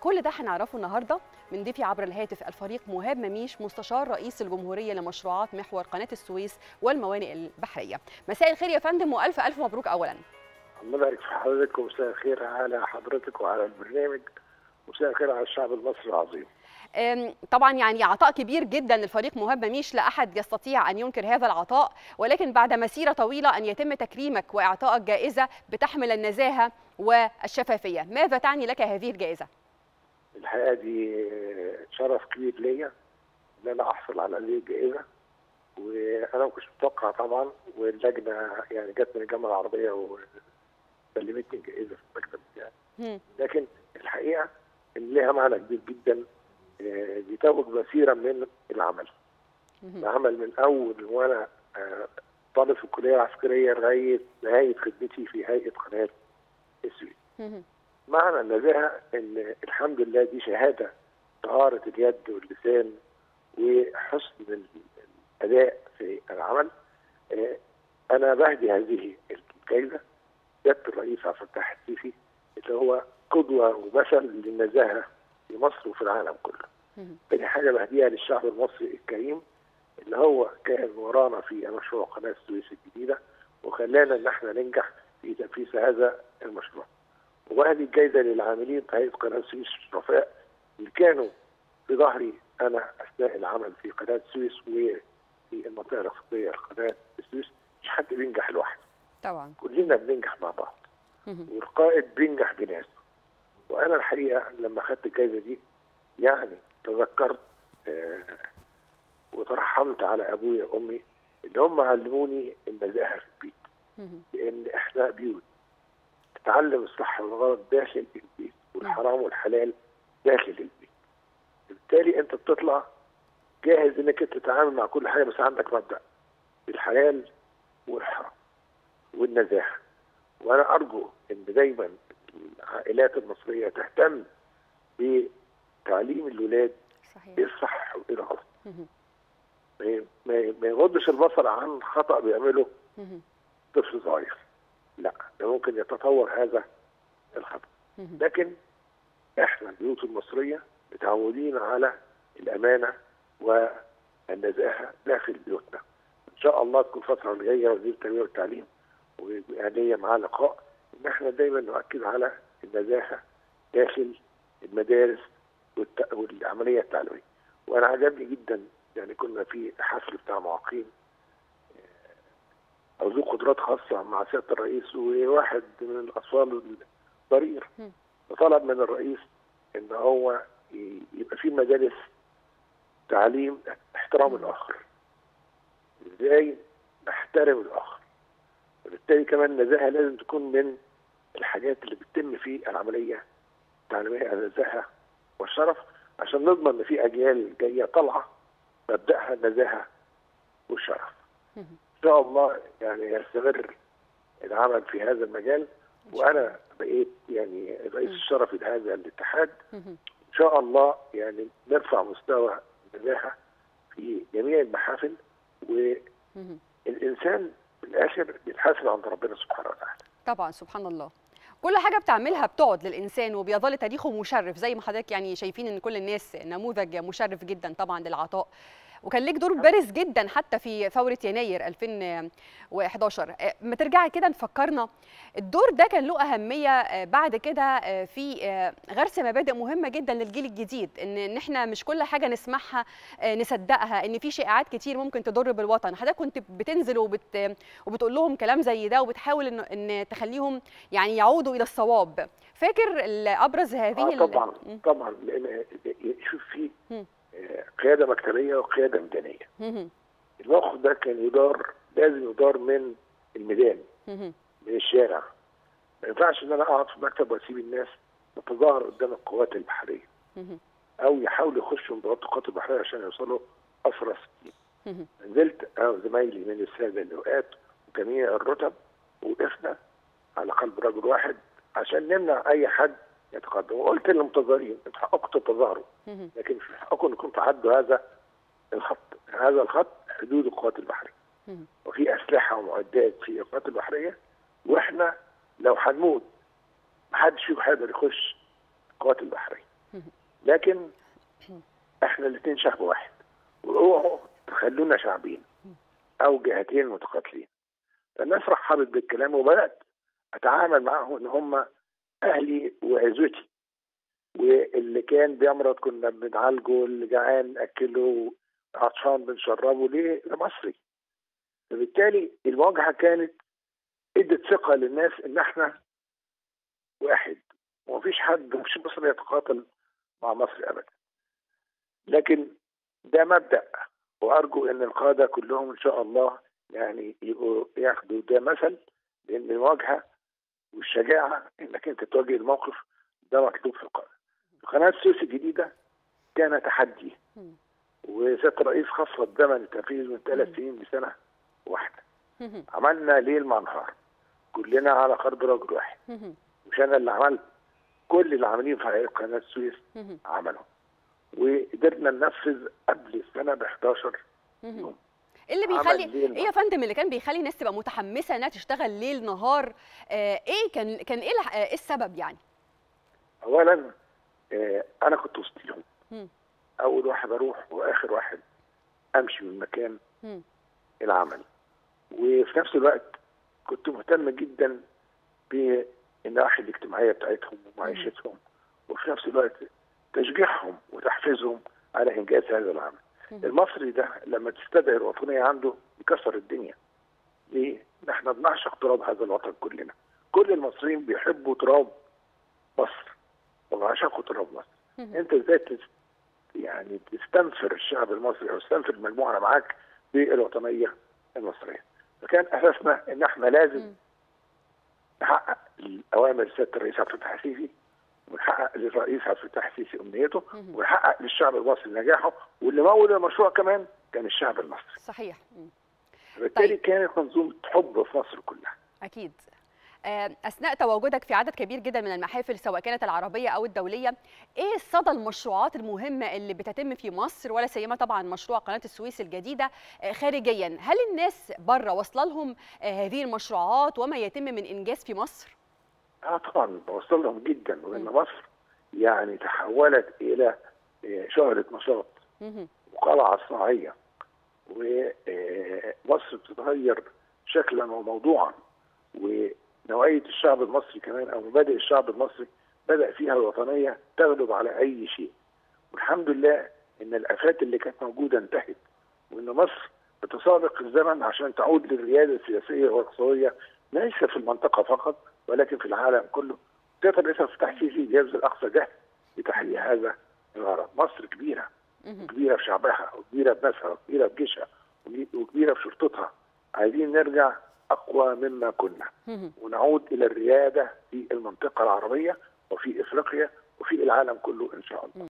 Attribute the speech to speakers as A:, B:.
A: كل ده هنعرفه النهارده من ضيفي عبر الهاتف الفريق مهاب مميش مستشار رئيس الجمهوريه لمشروعات محور قناه السويس والموانئ البحريه مساء الخير يا فندم والف الف مبروك اولا
B: الله يبارك في حضرتك ومساء الخير على حضرتك وعلى البرنامج ومساء الخير على الشعب المصري العظيم
A: طبعا يعني عطاء كبير جدا للفريق مهاب مميش لا احد يستطيع ان ينكر هذا العطاء ولكن بعد مسيره طويله ان يتم تكريمك واعطائك جائزه بتحمل النزاهه والشفافيه ماذا تعني لك هذه الجائزه
B: الحقيقه دي شرف كبير ليا ان انا احصل على هذه الجائزه وانا ما كنتش متوقع طبعا واللجنه يعني جت من الجامعه العربيه وسلمتني الجائزه في المكتب بتاعي لكن الحقيقه ان لها معنى كبير جدا بتوج مسيره من العمل العمل من اول وانا طالب في الكليه العسكريه لغايه نهايه خدمتي في هيئه قناه السويس معنى النزاهه ان الحمد لله دي شهاده طهاره اليد واللسان وحسن الاداء في العمل انا بهدي هذه الجائزه سياده الرئيس عبد الفتاح السيسي اللي هو قدوه ومثل للنزاهه في مصر وفي العالم كله. تاني حاجه بهديها للشعب المصري الكريم اللي هو كان ورانا في مشروع قناه السويس الجديده وخلانا ان احنا ننجح في تنفيذ هذا المشروع. وبهدي الجائزه للعاملين في هيئه قناه السويس الشرفاء اللي كانوا في ظهري انا اثناء العمل في قناه السويس وفي المنطقه الاقتصاديه لقناه السويس مش حد بينجح لوحده.
A: طبعا
B: كلنا بننجح مع بعض. والقائد بينجح بناسه. وانا الحقيقه لما خدت الجائزه دي يعني تذكرت آه وترحمت على ابويا وامي اللي هم علموني النزاهه في البيت لان احنا بيوت تتعلم الصح والغلط داخل البيت والحرام والحلال داخل البيت بالتالي انت بتطلع جاهز انك انت تتعامل مع كل حاجه بس عندك مبدا الحلال والحرام والنزاهه وانا ارجو ان دايما العائلات المصريه تهتم بتعليم الولاد
A: صحيح
B: ايه الصح وايه الغلط ما يغضش البصر عن خطا بيعمله طفل صغير لا ده ممكن يتطور هذا الخطا لكن احنا البيوت المصريه متعودين على الامانه والنزاهه داخل بيوتنا ان شاء الله تكون الفتره الجايه وزير التربيه والتعليم وآلية مع لقاء ان احنا دايما نؤكد على النزاهه داخل المدارس والت... والعمليه التعليميه وانا عجبني جدا يعني كنا في حفل بتاع معاقين او ذو قدرات خاصه مع سياده الرئيس وواحد من الاطفال الضرير فطلب من الرئيس ان هو يبقى في مدارس تعليم احترام الاخر ازاي نحترم الاخر وبالتالي كمان النزاهه لازم تكون من الحاجات اللي بتتم في العمليه التعليميه النزاهه والشرف عشان نضمن ان في اجيال جايه طالعه مبداها النزاهه والشرف. ان شاء الله يعني يستمر العمل في هذا المجال وانا بقيت يعني الرئيس الشرفي لهذا الاتحاد ان شاء الله يعني نرفع مستوى النزاهه في جميع المحافل والانسان في الاخر بيتحاسب عند ربنا سبحانه وتعالى.
A: طبعا سبحان الله. كل حاجه بتعملها بتقعد للانسان وبيظل تاريخه مشرف زي ما حضرتك يعني شايفين ان كل الناس نموذج مشرف جدا طبعا للعطاء وكان ليك دور بارز جدا حتى في ثوره يناير 2011 ما ترجعي كده نفكرنا الدور ده كان له اهميه بعد كده في غرس مبادئ مهمه جدا للجيل الجديد ان ان احنا مش كل حاجه نسمعها نصدقها ان في شائعات كتير ممكن تضر بالوطن حضرتك كنت بتنزل وبت وبتقول لهم كلام زي ده وبتحاول ان ان تخليهم يعني يعودوا الى الصواب فاكر ابرز هذه
B: آه طبعا طبعا لان شوف في قياده مكتبيه وقياده ميدانيه. الموقف ده كان يدار لازم يدار من الميدان من الشارع. ما ينفعش ان انا اقعد في مكتب واسيب الناس تتظاهر قدام القوات البحريه. او يحاولوا يخشوا مباراه القوات البحريه عشان يوصلوا اسرى 60. نزلت انا وزمايلي من الساده اللواءات وجميع الرتب وقفنا على قلب رجل واحد عشان نمنع اي حد يتقدم وقلت للمتظاهرين انتوا حقكم تتظاهروا لكن في حقكم انكم تعدوا هذا الخط هذا الخط حدود القوات البحريه وفي اسلحه ومعدات في القوات البحريه واحنا لو هنموت محدش فيكم هيقدر يخش القوات البحريه لكن احنا الاثنين شعب واحد واوعوا تخلونا شعبين او جهتين متقاتلين فالناس رحبت بالكلام وبدات اتعامل معاهم ان هم اهلي وعزوتي واللي كان بيمرض كنا بنعالجه اللي جعان ناكله عطشان بنشربه ليه؟ ده مصري فبالتالي المواجهه كانت ادت ثقه للناس ان احنا واحد ومفيش حد مش مصري يتقاتل مع مصر ابدا لكن ده مبدا وارجو ان القاده كلهم ان شاء الله يعني يبقوا ياخدوا ده مثل لان المواجهه والشجاعه انك انت تواجه الموقف ده مطلوب في القاده. في قناه السويس الجديده كان تحدي وسياده الرئيس خفض زمن التنفيذ من ثلاث سنين لسنه واحده. عملنا ليل مع نهار كلنا على قلب رجل واحد مش انا اللي عملت كل اللي عاملين في قناه السويس عملوا وقدرنا ننفذ قبل السنه ب 11 يوم
A: ايه اللي بيخلي ايه يا فندم اللي كان بيخلي الناس تبقى متحمسه انها تشتغل ليل نهار آه ايه كان كان ايه الح... ايه السبب يعني
B: اولا آه انا كنت وسطيهم اول واحد اروح واخر واحد امشي من مكان م. العمل وفي نفس الوقت كنت مهتم جدا بالنواحي الاجتماعيه بتاعتهم ومعيشتهم وفي نفس الوقت تشجيعهم وتحفيزهم على انجاز هذا العمل. المصري ده لما تستدعي الوطنيه عنده يكسر الدنيا. ليه؟ احنا بنعشق تراب هذا الوطن كلنا. كل المصريين بيحبوا تراب مصر وبيعشقوا تراب مصر. انت ازاي تست... يعني تستنفر الشعب المصري او تستنفر مجموعه معاك بالوطنيه المصريه. فكان اساسنا ان احنا لازم نحقق الاوامر سياده الرئيس عبد الفتاح السيسي ونحقق للرئيس عبد الفتاح السيسي امنيته ونحقق للشعب المصري نجاحه واللي مول المشروع كمان كان الشعب المصري.
A: صحيح.
B: بالتالي طيب. كانت منظومه حب في مصر كلها.
A: اكيد. اثناء تواجدك في عدد كبير جدا من المحافل سواء كانت العربيه او الدوليه ايه صدى المشروعات المهمه اللي بتتم في مصر ولا سيما طبعا مشروع قناه السويس الجديده خارجيا هل الناس بره واصله لهم هذه المشروعات وما يتم من انجاز في مصر
B: اه طبعا وصل لهم جدا وان مصر يعني تحولت الى شهره نشاط وقلعه صناعيه ومصر بتتغير شكلا وموضوعا و نوعيه الشعب المصري كمان او مبادئ الشعب المصري بدا فيها الوطنيه تغلب على اي شيء والحمد لله ان الافات اللي كانت موجوده انتهت وان مصر بتسابق الزمن عشان تعود للرياده السياسيه والاقتصاديه ليس في المنطقه فقط ولكن في العالم كله سياده الرئيس عبد الفتاح السيسي يبذل اقصى جهد لتحقيق هذا الغرض مصر كبيره كبيره في شعبها وكبيره بناسها وكبيره بجيشها وكبيره في شرطتها عايزين نرجع اقوى مما كنا ونعود الى الرياده في المنطقه العربيه وفي افريقيا وفي العالم كله ان شاء الله